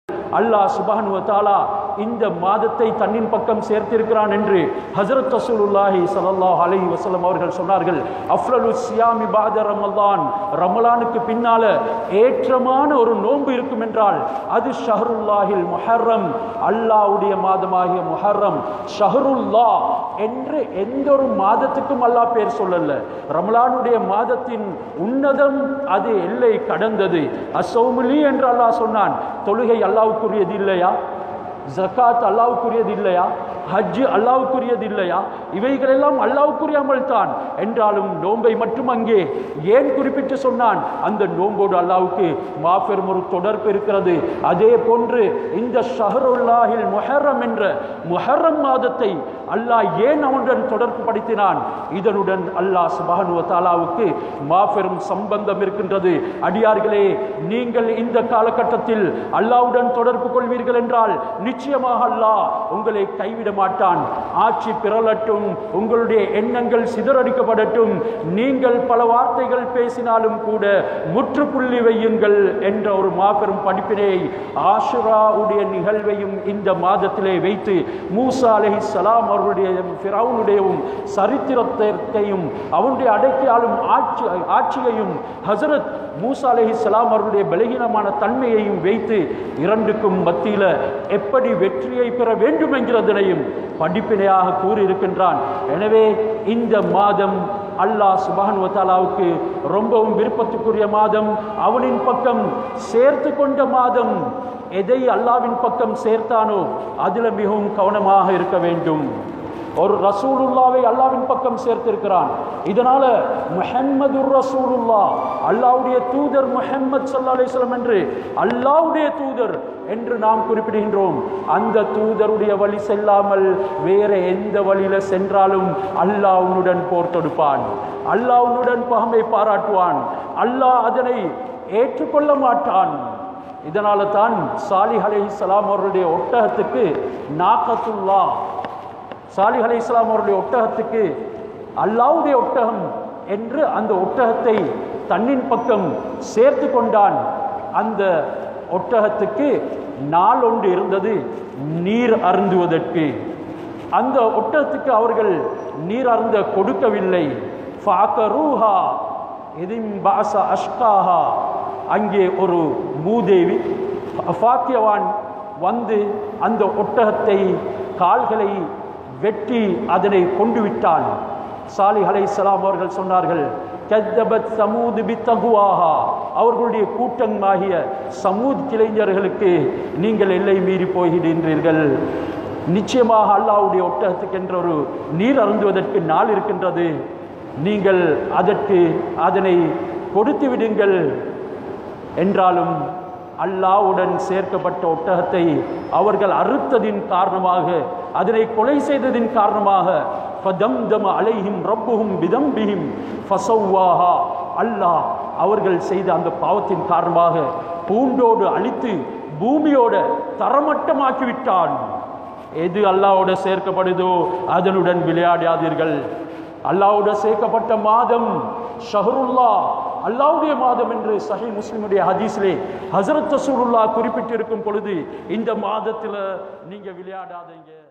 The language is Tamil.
அல்லாஹ் சுபானுவ தாலா இந்த மாதத்தை தன்னின் பக்கம் சேர்த்திருக்கிறான் என்று ஹசரத் ரசூலுல்லாஹி ஸல்லல்லாஹு அலைஹி வஸல்லம் அவர்கள் சொன்னார்கள் அஃப்ரலு சியாமி பாத ரமலான் ரமலானுக்கு பின்னால ஏற்றமான ஒரு நோன்பு இருக்கும் என்றால் அது ஷஹருல்லாஹில் முஹர்ரம் அல்லாஹ்வுடைய மாதமாகிய முஹர்ரம் ஷஹருல்லா என்று எந்த ஒரு மாதத்துக்கும் அல்லாஹ் பேர் சொல்லல ரமலானுடைய மாதத்தின் உன்னதம் அது எல்லை கடந்தது அசௌமுலி என்று அல்லாஹ் சொன்னான் தொழுகை அல்லாவுக்குரியது இல்லையா ஜக்காத் அல்லாவுக்குரியது இல்லையா ஹஜ் அல்லாவுக்குரியது இல்லையா இவைகளெல்லாம் அல்லாவுக்குரிய அமல் தான் என்றாலும் நோன்பை மட்டும் அங்கே ஏன் குறிப்பிட்டு சொன்னான் அந்த நோன்போடு அல்லாவுக்கு மாபெரும் ஒரு தொடர்பு இருக்கிறது அதே போன்று இந்த ஷஹருல்லாஹில் முஹர்ரம் என்ற முஹர்ரம் மாதத்தை அல்லாஹ் ஏன் அவனுடன் தொடர்பு படுத்தினான் இதனுடன் அல்லாஹ் சுபானுவ தாலாவுக்கு மாபெரும் சம்பந்தம் இருக்கின்றது அடியார்களே நீங்கள் இந்த காலகட்டத்தில் அல்லாவுடன் தொடர்பு கொள்வீர்கள் என்றால் நிச்சயமாக அல்லாஹ் உங்களை கைவிட மாட்டான் ஆட்சி பிறலட்டும் உங்களுடைய எண்ணங்கள் சிதறடிக்கப்படட்டும் நீங்கள் பல வார்த்தைகள் பேசினாலும் கூட முற்றுப்புள்ளி வையுங்கள் என்ற ஒரு மாபெரும் படிப்பினை ஆஷுராவுடைய நிகழ்வையும் இந்த மாதத்திலே வைத்து மூசா அலஹி சலாம் அவருடைய ஃபிரௌனுடையவும் சரித்திரத்தையும் அவனுடைய அடக்கியாலும் ஆட்சி ஆட்சியையும் ஹசரத் மூசா அலஹி சலாம் அவருடைய பலகீனமான தன்மையையும் வைத்து இரண்டுக்கும் மத்தியில் எப்படி வெற்றியை பெற வேண்டும் என்கிறதனையும் படிப்பினையாக கூறியிருக்கின்றான் எனவே இந்த மாதம் அல்லாஹ் சுபான் வத்தாலாவுக்கு ரொம்பவும் விருப்பத்துக்குரிய மாதம் அவனின் பக்கம் சேர்த்து கொண்ட மாதம் எதை அல்லாவின் பக்கம் சேர்த்தானோ அதில் மிகவும் கவனமாக இருக்க வேண்டும் ஒரு ரசூலுல்லாவை அல்லாவின் பக்கம் சேர்த்திருக்கிறான் இதனால முஹம்மது ரசூலுல்லா அல்லாவுடைய தூதர் முஹம்மது சல்லா அலிஸ்லாம் என்று அல்லாவுடைய தூதர் என்று நாம் குறிப்பிடுகின்றோம் அந்த தூதருடைய வழி செல்லாமல் வேற எந்த வழியில சென்றாலும் அல்லாஹ் உன்னுடன் போர் தொடுப்பான் அல்லாஹ் உன்னுடன் பகமை பாராட்டுவான் அல்லாஹ் அதனை ஏற்றுக்கொள்ள மாட்டான் இதனால தான் சாலிஹ் அலை இஸ்லாம் அவருடைய ஒட்டகத்துக்கு நாக்கத்துல்லா சாலிஹ் அலை இஸ்லாம் அவருடைய ஒட்டகத்துக்கு அல்லாவுடைய ஒட்டகம் என்று அந்த ஒட்டகத்தை தன்னின் பக்கம் சேர்த்து கொண்டான் அந்த ஒட்டகத்துக்கு நாள் ஒன்று இருந்தது நீர் அருந்துவதற்கு அந்த ஒட்டகத்துக்கு அவர்கள் நீர் அருந்த கொடுக்கவில்லை ஃபாக்கரூஹா எதிம் பாச அஷ்காஹா அங்கே ஒரு மூதேவி ஃபாக்கியவான் வந்து அந்த ஒட்டகத்தை கால்களை வெட்டி அதனை கொண்டு விட்டான் சாலி அலை சலாம் அவர்கள் சொன்னார்கள் கத்தபத் சமூது பித்தகுவாஹா அவர்களுடைய கூட்டமாகிய சமூத் கிளைஞர்களுக்கு நீங்கள் எல்லை மீறி போகின்றீர்கள் நிச்சயமாக அல்லாவுடைய ஒட்டகத்துக்கு என்ற ஒரு நீர் அருந்துவதற்கு நாள் இருக்கின்றது நீங்கள் அதற்கு அதனை கொடுத்து விடுங்கள் என்றாலும் அல்லாவுடன் சேர்க்கப்பட்ட ஒட்டகத்தை அவர்கள் அறுத்ததின் காரணமாக அதனை கொலை செய்ததின் காரணமாக ஃபதம்தம அலைஹிம் ரப்புஹும் பிதம்பிஹிம் ஃபசவ்வாஹா அல்லாஹ் அவர்கள் செய்த அந்த பாவத்தின் காரணமாக பூண்டோடு அழித்து பூமியோட தரமட்டமாக்கி விட்டான் எது அல்லாவோட சேர்க்கப்படுதோ அதனுடன் விளையாடாதீர்கள் அல்லாவோட சேர்க்கப்பட்ட மாதம் ஷஹருல்லா அல்லாவுடைய மாதம் என்று சஹி முஸ்லிமுடைய ஹதீஸ்லே ஹசரத் ரசூலுல்லா குறிப்பிட்டிருக்கும் பொழுது இந்த மாதத்தில் நீங்க விளையாடாதீங்க